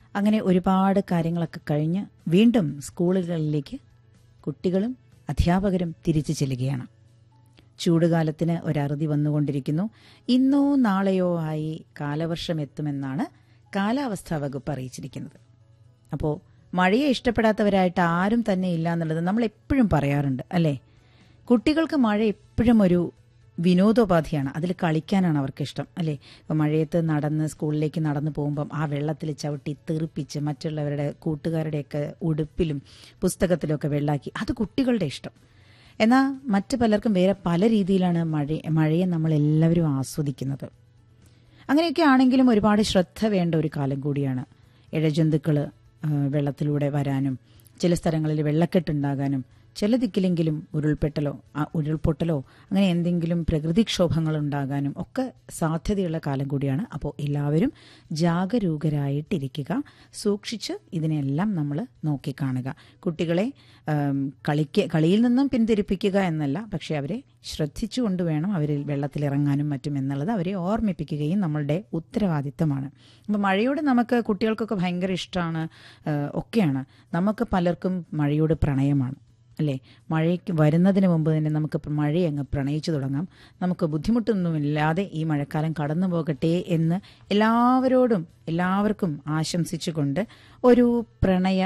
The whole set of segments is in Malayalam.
അങ്ങനെ ഒരുപാട് കാര്യങ്ങളൊക്കെ കഴിഞ്ഞ് വീണ്ടും സ്കൂളുകളിലേക്ക് കുട്ടികളും അധ്യാപകരും തിരിച്ചു ചെല്ലുകയാണ് ചൂടുകാലത്തിന് ഒരറുതി വന്നുകൊണ്ടിരിക്കുന്നു ഇന്നോ നാളെയോ ആയി കാലവർഷം എത്തുമെന്നാണ് കാലാവസ്ഥാ വകുപ്പ് അറിയിച്ചിരിക്കുന്നത് അപ്പോൾ മഴയെ ഇഷ്ടപ്പെടാത്തവരായിട്ട് ആരും തന്നെ ഇല്ല എന്നുള്ളത് നമ്മൾ എപ്പോഴും പറയാറുണ്ട് അല്ലേ കുട്ടികൾക്ക് മഴ എപ്പോഴും ഒരു വിനോദോപാധിയാണ് അതിൽ കളിക്കാനാണ് അവർക്ക് ഇഷ്ടം അല്ലേ ഇപ്പോൾ മഴയത്ത് നടന്ന് സ്കൂളിലേക്ക് നടന്നു പോകുമ്പം ആ വെള്ളത്തിൽ ചവിട്ടി തെറിപ്പിച്ച് മറ്റുള്ളവരുടെ കൂട്ടുകാരുടെയൊക്കെ ഉടുപ്പിലും പുസ്തകത്തിലുമൊക്കെ വെള്ളാക്കി അത് കുട്ടികളുടെ ഇഷ്ടം എന്നാൽ മറ്റു പലർക്കും വേറെ പല രീതിയിലാണ് മഴ മഴയെ നമ്മൾ എല്ലാവരും ആസ്വദിക്കുന്നത് അങ്ങനെയൊക്കെ ആണെങ്കിലും ഒരുപാട് ശ്രദ്ധ വേണ്ട ഒരു കാലം കൂടിയാണ് ഇഴജന്തുക്കൾ വെള്ളത്തിലൂടെ വരാനും ചില സ്ഥലങ്ങളിൽ വെള്ളക്കെട്ടുണ്ടാകാനും ചില ദിക്കിലെങ്കിലും ഉരുൾപെട്ടലോ ആ ഉരുൾപൊട്ടലോ അങ്ങനെ എന്തെങ്കിലും പ്രകൃതിക്ഷോഭങ്ങൾ ഉണ്ടാകാനും ഒക്കെ സാധ്യതയുള്ള കാലം കൂടിയാണ് അപ്പോൾ എല്ലാവരും ജാഗരൂകരായിട്ടിരിക്കുക സൂക്ഷിച്ച് ഇതിനെല്ലാം നമ്മൾ നോക്കിക്കാണുക കുട്ടികളെ ആം, കളിക്ക കളിയിൽ നിന്നും പിന്തിരിപ്പിക്കുക എന്നല്ല പക്ഷേ അവരെ ശ്രദ്ധിച്ചുകൊണ്ട് വേണം അവരിൽ വെള്ളത്തിലിറങ്ങാനും മറ്റും എന്നുള്ളത് അവരെ ഓർമ്മിപ്പിക്കുകയും നമ്മളുടെ ഉത്തരവാദിത്തമാണ് അപ്പോൾ മഴയോട് നമുക്ക് കുട്ടികൾക്കൊക്കെ ഭയങ്കര ഇഷ്ടമാണ് ഒക്കെയാണ് നമുക്ക് പലർക്കും മഴയോട് പ്രണയമാണ് അല്ലേ മഴയ്ക്ക് വരുന്നതിന് മുമ്പ് തന്നെ നമുക്ക് മഴയെ അങ്ങ് പ്രണയിച്ചു തുടങ്ങാം നമുക്ക് ബുദ്ധിമുട്ടൊന്നുമില്ലാതെ ഈ മഴക്കാലം കടന്നു പോകട്ടെ എന്ന് എല്ലാവരോടും എല്ലാവർക്കും ആശംസിച്ചുകൊണ്ട് ഒരു പ്രണയ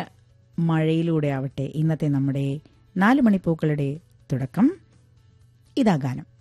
മഴയിലൂടെ ആവട്ടെ ഇന്നത്തെ നമ്മുടെ നാല് മണിപ്പൂക്കളുടെ തുടക്കം ഇതാ ഗാനം